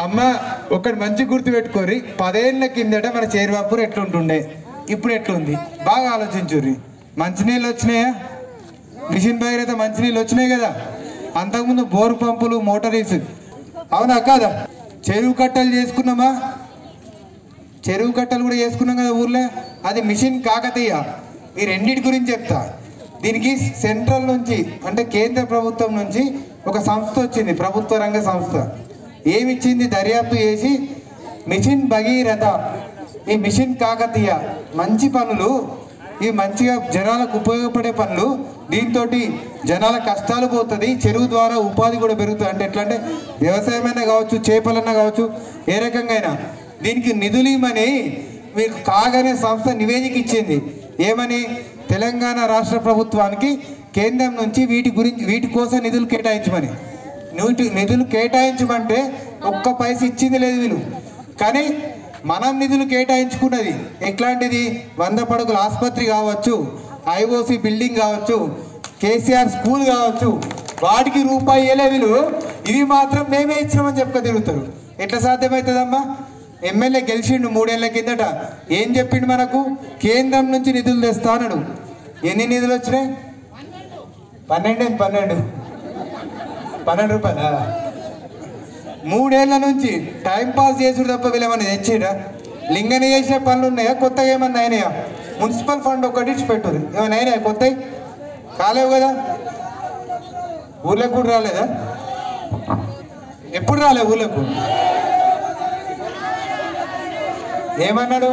అమ్మ ఒకటి మంచి గుర్తు పెట్టుకోరి పదేళ్ల కిందట మన చేరువాపూర్ ఎట్లుంటుండే ఇప్పుడు ఎట్లుంది బాగా ఆలోచించుర్రి మంచినీళ్ళు వచ్చినాయా మిషన్ భగీరథ మంచినీళ్ళు వచ్చినాయి కదా అంతకుముందు బోరు పంపులు మోటరీస్ అవునా కాదా చెరువు కట్టలు చేసుకున్నామా చెరువు కట్టలు కూడా చేసుకున్నాం కదా ఊర్లో అది మిషన్ కాకతీయ ఈ రెండింటి గురించి చెప్తా దీనికి సెంట్రల్ నుంచి అంటే కేంద్ర ప్రభుత్వం నుంచి ఒక సంస్థ వచ్చింది ప్రభుత్వ రంగ సంస్థ ఏమిచ్చింది దర్యాప్తు చేసి మిషన్ భగీరథ ఈ మిషన్ కాకతీయ మంచి పనులు ఇవి మంచిగా జనాలకు ఉపయోగపడే పనులు దీంతో జనాల కష్టాలు పోతుంది చెరువు ద్వారా ఉపాధి కూడా పెరుగుతుంది అంటే ఎట్లా అంటే వ్యవసాయమైనా కావచ్చు చేపలన్నా కావచ్చు ఏ రకంగా అయినా దీనికి నిధులు ఇమ్మని మీకు కాగనే సంస్థ నివేదిక ఇచ్చింది ఏమని తెలంగాణ రాష్ట్ర ప్రభుత్వానికి కేంద్రం నుంచి వీటి గురించి వీటి కోసం నిధులు కేటాయించమని నీటి నిధులు కేటాయించమంటే ఒక్క పైస ఇచ్చింది లేదు వీళ్ళు కానీ మనం నిధులు కేటాయించుకున్నది ఎట్లాంటిది వంద పడకల ఆసుపత్రి కావచ్చు ఐఓసి బిల్డింగ్ కావచ్చు కేసీఆర్ స్కూల్ కావచ్చు వాటికి రూపాయి వేలే వీళ్ళు ఇవి మాత్రం మేమే ఇచ్చినామని చెప్పుక తిరుగుతారు ఎట్లా సాధ్యమవుతుందమ్మా ఎమ్మెల్యే గెలిచిండు మూడేళ్ల కిందట ఏం చెప్పిండు మనకు కేంద్రం నుంచి నిధులు తెస్తా అన్నాడు ఎన్ని నిధులు వచ్చినాయి పన్నెండు పన్నెండు పన్నెండు రూపాయలా మూడేళ్ల నుంచి టైం పాస్ చేసుడు తప్ప వీళ్ళేమన్నా తెచ్చిరా లింగని చేసిన పనులు ఉన్నాయా కొత్తగా ఏమన్నా అయినాయా మున్సిపల్ ఫండ్ ఒకటి ఇచ్చి పెట్టురు ఏమైనా అయినాయా కొత్తవి కాలేవు కదా ఊర్లోకి కూడా రాలేదా ఎప్పుడు రాలే ఊర్లకు ఏమన్నాడు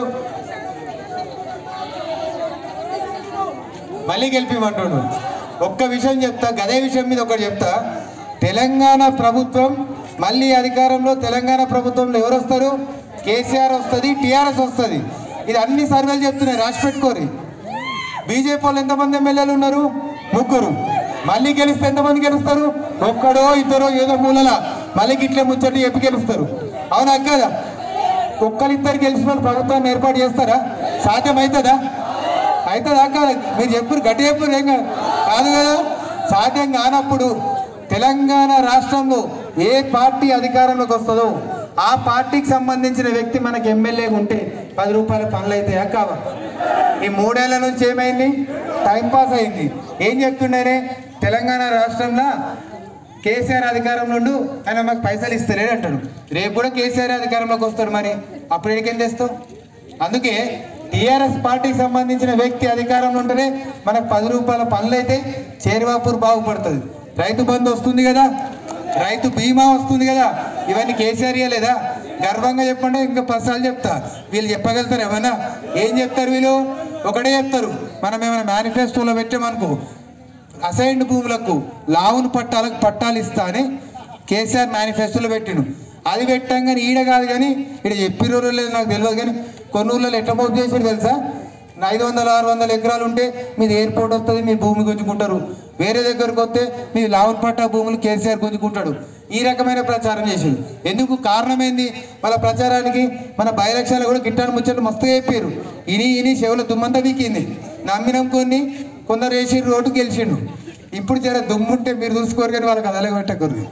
మళ్ళీ గెలిపిమంటాడు ఒక్క విషయం చెప్తా గదే విషయం మీద ఒకటి చెప్తా తెలంగాణ ప్రభుత్వం మళ్ళీ అధికారంలో తెలంగాణ ప్రభుత్వంలో ఎవరు వస్తారు కేసీఆర్ వస్తుంది టీఆర్ఎస్ వస్తుంది ఇది అన్ని సర్వేలు చెప్తున్నాయి రాసి పెట్టుకోరి బీజేపీ వాళ్ళు ఎంతమంది ఎమ్మెల్యేలు ఉన్నారు ముగ్గురు మళ్ళీ గెలిస్తే ఎంతమంది గెలుస్తారు ఒక్కడో ఇద్దరో ఏదో మూలల మళ్ళీ గిట్లే ముచ్చటి చెప్పి గెలుస్తారు అవునా కదా ఒక్కరిద్దరు గెలిచిన వాళ్ళు ప్రభుత్వాన్ని ఏర్పాటు చేస్తారా సాధ్యం అవుతుందా అవుతుందా కాదు మీరు చెప్పారు గట్టి చెప్పారు ఏం కాదు కాదు కదా సాధ్యం కానప్పుడు తెలంగాణ రాష్ట్రంలో ఏ పార్టీ అధికారంలోకి వస్తుందో ఆ పార్టీకి సంబంధించిన వ్యక్తి మనకి ఎమ్మెల్యేగా ఉంటే పది రూపాయల పనులు అవుతాయా కావా ఈ మూడేళ్ల నుంచి ఏమైంది టైం పాస్ అయింది ఏం చెప్తుండేనే తెలంగాణ రాష్ట్రంలో కేసీఆర్ అధికారం నుండి ఆయన మాకు పైసలు ఇస్తలేడు అంటాడు రేపు కూడా కేసీఆర్ అధికారంలోకి వస్తాడు మరి అప్పుడు ఎడికేం తెస్తావు అందుకే టీఆర్ఎస్ పార్టీకి సంబంధించిన వ్యక్తి అధికారంలో ఉంటేనే మనకు పది రూపాయల పనులు అయితే చేరువాపూర్ బాగుపడుతుంది రైతు బంధు వస్తుంది కదా రైతు బీమా వస్తుంది కదా ఇవన్నీ కేసీఆర్ లేదా గర్వంగా చెప్పండి ఇంకా పసాలు చెప్తా వీళ్ళు చెప్పగలుగుతారు ఏమన్నా ఏం చెప్తారు వీళ్ళు ఒకటే చెప్తారు మనం ఏమైనా మేనిఫెస్టోలో పెట్టామనుకో అసైన్డ్ భూములకు లావును పట్టాలకు పట్టాలు ఇస్తా అని కేసీఆర్ మేనిఫెస్టోలో పెట్టిండు అది పెట్టంగానే ఈడ కాదు కానీ ఇక్కడ చెప్పిన లేదు నాకు తెలియదు కానీ కొన్ని ఊళ్ళలో ఎట్లా పోపు చేసారు తెలుసా ఐదు వందల ఆరు వందల ఎకరాలు ఉంటే మీది ఎయిర్పోర్ట్ వస్తుంది మీ భూమి గుంజుకుంటారు వేరే దగ్గరకు వస్తే మీ లావున్ పట్టా భూములు కేసీఆర్ గుంజుకుంటాడు ఈ రకమైన ప్రచారం చేసిండు ఎందుకు కారణం ఏంది వాళ్ళ ప్రచారానికి మన బయలక్షాలు కూడా గిట్టాను ముచ్చట్లు మస్తు చెప్పారు ఇని ఇని చెవుల దుమ్మంతా వీకింది నమ్మినం కొన్ని కొందరు వేసి రోడ్డు గెలిచిండు ఇప్పుడు జర దుమ్ముంటే మీరు చూసుకోరు కానీ వాళ్ళకి అదలగ పెట్టకూడదు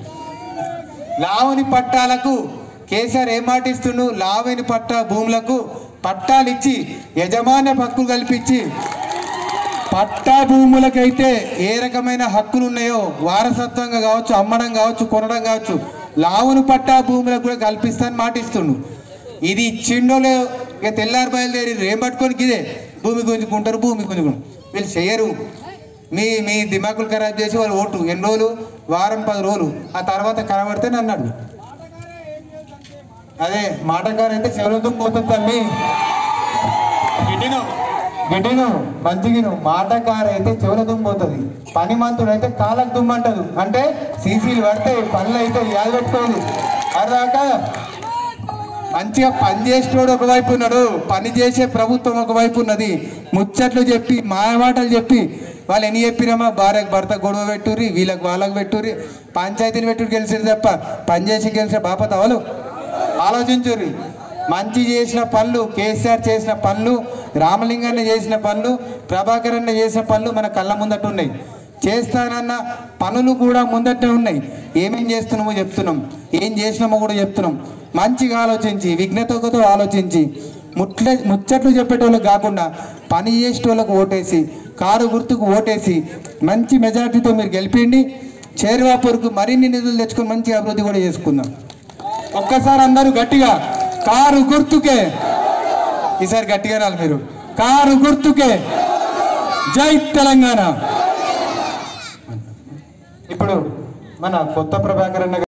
లావని పట్టాలకు కేసీఆర్ ఏం మాట ఇస్తుండు లావని పట్ట భూములకు పట్టాలు ఇచ్చి యజమాన్య హక్కులు కల్పించి పట్టా భూములకైతే ఏ రకమైన హక్కులు ఉన్నాయో వారసత్వంగా కావచ్చు అమ్మడం కావచ్చు కొనడం కావచ్చు లావును పట్టా భూములకు కూడా కల్పిస్తాను మాటిస్తుండు ఇది ఇచ్చిండో లేదో ఇక తెల్లారి బయలుదేరి ఏం పట్టుకొని ఇదే భూమి గుంజుకుంటారు భూమి గుంజుకుంటారు వీళ్ళు చేయరు మీ మీ దిమాకులు ఖరాబ్ చేసి వాళ్ళు ఓటు ఎన్ని రోజులు వారం పది రోజులు ఆ తర్వాత కనబడితే నన్ను అడుగు అదే మాటకారైతే చెవులతో పోతుంది తల్లి గిడ్డిను గిడ్డిను మంచిగిను మాటకారైతే చెవుల దుమ్ముతుంది పని మంతుడు అయితే కాళ్ళకు దుమ్మంటదు అంటే సీసీలు పడతాయి పనులు అయితే యాద పెట్టుకోదు అర్రాక మంచిగా పని చేసేటోడు ఒకవైపు ఉన్నాడు పని చేసే ప్రభుత్వం ఒకవైపు ఉన్నది ముచ్చట్లు చెప్పి మాయమాటలు చెప్పి వాళ్ళు ఎన్ని చెప్పిరమ్మా భార్యకు భర్త గొడవ పెట్టుర్రి వీళ్ళకి వాళ్ళకి పెట్టుర్రి పంచాయతీలు పెట్టుడు గెలిచిరు తప్ప పని చేసి గెలిచిన బాపత వాళ్ళు ఆలోచించుర్రి మంచి చేసిన పనులు కేసీఆర్ చేసిన పనులు రామలింగన్న చేసిన పనులు ప్రభాకర్ అన్న చేసిన పనులు మన కళ్ళ ముందట ఉన్నాయి చేస్తానన్న పనులు కూడా ముందటే ఉన్నాయి ఏమేం చేస్తున్నామో చెప్తున్నాం ఏం చేసినామో కూడా చెప్తున్నాం మంచిగా ఆలోచించి విఘ్నతతో ఆలోచించి ముట్ల ముచ్చట్లు చెప్పేటోళ్ళకి కాకుండా పని చేసేటోళ్ళకు ఓటేసి కారు గుర్తుకు ఓటేసి మంచి మెజార్టీతో మీరు గెలిపిండి చేరువాపూర్కు మరిన్ని నిధులు తెచ్చుకొని మంచి అభివృద్ధి కూడా చేసుకుందాం ఒక్కసారి అందరూ గట్టిగా కారు గుర్తుకే ఈసారి గట్టిగా రాలి మీరు కారు గుర్తుకే జై తెలంగాణ ఇప్పుడు మన కొత్త ప్రభాకర్ అన్న